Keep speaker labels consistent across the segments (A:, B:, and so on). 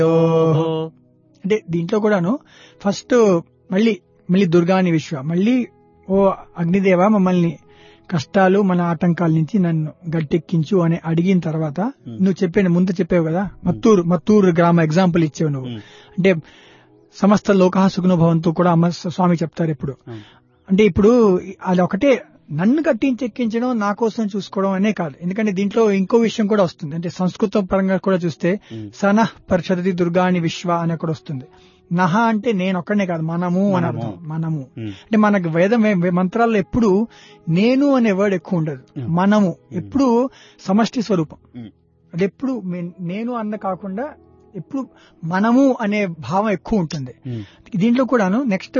A: అంటే దీంట్లో కూడాను ఫస్ట్ మళ్ళీ మళ్ళీ దుర్గాని విశ్వ మళ్ళీ ఓ అగ్నిదేవ మమ్మల్ని కష్టాలు మన ఆటంకాల నుంచి నన్ను గట్టెక్కించు అని అడిగిన తర్వాత
B: Hmm.
A: నువ్వు చెప్పాను ముందు చెప్పావు కదా మత్తూరు మత్తూరు గ్రామ ఎగ్జాంపుల్ ఇచ్చావు నువ్వు
B: Hmm.
A: అంటే సమస్త లోకా సుఖను భవంతు కూడా అమ్మ స్వామి చెప్తారు ఇప్పుడు
B: Hmm.
A: అంటే ఇప్పుడు అది ఒకటే నన్ను కట్టించి ఎక్కించడం నా కోసం చూసుకోవడం అనే కాదు ఎందుకంటే దీంట్లో ఇంకో విషయం కూడా వస్తుంది అంటే సంస్కృతం పరంగా కూడా చూస్తే
B: Hmm.
A: సన పరిషది దుర్గాని విశ్వ అని కూడా వస్తుంది నహ అంటే నేను ఒక్కడనే కాదు మనము అని
B: మనము.
A: అర్థం మనము
B: Hmm.
A: అంటే మనకు వేదం వే- మంత్రాల్లో ఎప్పుడు నేను అనే వర్డ్ ఎక్కువ ఉండదు
B: Hmm.
A: మనము ఎప్పుడు సమష్టి స్వరూపం
B: Hmm.
A: అది ఎప్పుడు మే- నేను అన్న కాకుండా ఎప్పుడు మనము అనే భావం ఎక్కువ ఉంటుంది
B: Hmm.
A: దీంట్లో కూడాను నెక్స్ట్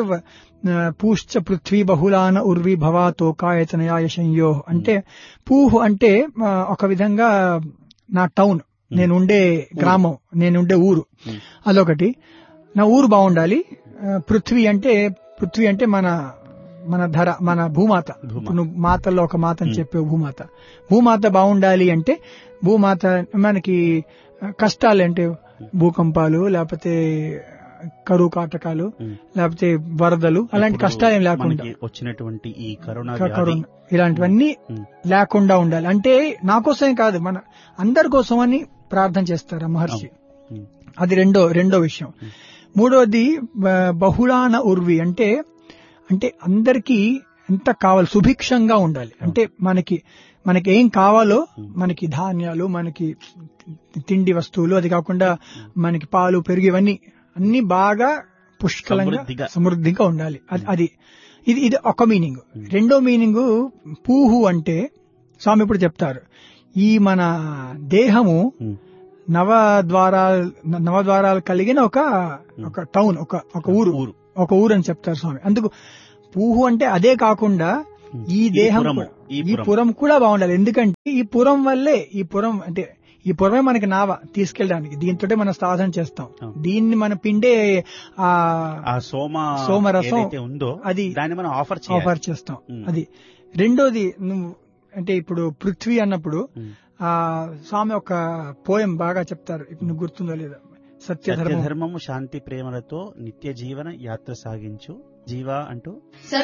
A: పూశ్చ పృథ్వీ బహుళాన ఉర్వి భవా తోకాయతనయా యశంయో అంటే పూహ్ అంటే ఆ, ఒక విధంగా నా టౌన్ నేనుండే గ్రామం నేనుండే ఊరు
B: Hmm.
A: అదొకటి నా ఊరు బాగుండాలి ఆ, పృథ్వీ అంటే పృథ్వీ అంటే మన మన ధర మన భూమాత
B: భూమాత.
A: ఇప్పుడు నువ్వు మాతల్లో ఒక మాత అని చెప్పే భూమాత భూమాత బాగుండాలి అంటే భూమాత మనకి ఆ, కష్టాలు అంటే భూకంపాలు లేకపోతే కరువు కాటకాలు
B: Hmm.
A: లేకపోతే వరదలు అలాంటి
B: ఇప్పుడు
A: కష్టాలు ఏం లేకుండా
B: మనకి వచ్చినటువంటి ఈ కరోనా
A: క-
B: వ్యాధి
A: కరోనా ఇలాంటివన్నీ
B: Hmm.
A: లేకుండా ఉండాలి అంటే నా కోసమే కాదు మన అందరి కోసం అని ప్రార్థన చేస్తారు ఆ మహర్షి
B: Hmm.
A: అది రెండో రెండో విషయం మూడోది బ- బహుళాన ఉర్వి అంటే అంటే అందరికీ ఎంత కావాలి సుభిక్షంగా ఉండాలి అంటే మనకి మనకి ఏం కావాలో మనకి ధాన్యాలు మనకి తిండి వస్తువులు అది కాకుండా మనకి పాలు పెరుగు ఇవన్నీ అన్ని బాగా పుష్కలంగా
B: సమృద్ధిగా.
A: సమృద్ధిగా ఉండాలి అది అది ఇది ఇది ఒక మీనింగ్ రెండో మీనింగ్ పూహు అంటే స్వామి ఇప్పుడు చెప్తారు ఈ మన దేహము
B: Hmm.
A: నవ ద్వారాలు నవ ద్వారాలు కలిగిన ఒక ఒక టౌన్ ఒక ఒక ఊరు
B: ఊరు.
A: ఒక ఊరు అని చెప్తారు స్వామి అందుకు పూహు అంటే అదే కాకుండా ఈ
B: ఈ
A: దేహం
B: పురము,
A: కూడా-
B: ఈ
A: ఈ
B: పురం.
A: పురం కూడా బాగుండాలి ఎందుకంటే ఈ పురం వల్లే ఈ పురం అంటే ఈ పురమే మనకి నావ తీసుకెళ్ళడానికి దీంతో మనం సాధన చేస్తాం
B: అవును.
A: దీన్ని మన పిండే ఆ
B: ఆ సోమ
A: సోమరసం
B: ఏదైతే ఉందో
A: అది
B: దాన్ని మనం ఆఫర్ చేయాలి
A: ఆఫర్ చేస్తాం
B: ఉమ్.
A: అది రెండోది నువ్వు అంటే ఇప్పుడు పృథ్వీ అన్నప్పుడు
B: ఉమ్.
A: ఆ స్వామి ఒక పోయం బాగా చెప్తారు ఇప్పుడు నువ్వు గుర్తుందో లేదో సత్యధర్మం
B: సత్యధర్మము శాంతి ప్రేమలతో నిత్య జీవన యాత్ర సాగించు జీవా అంటూ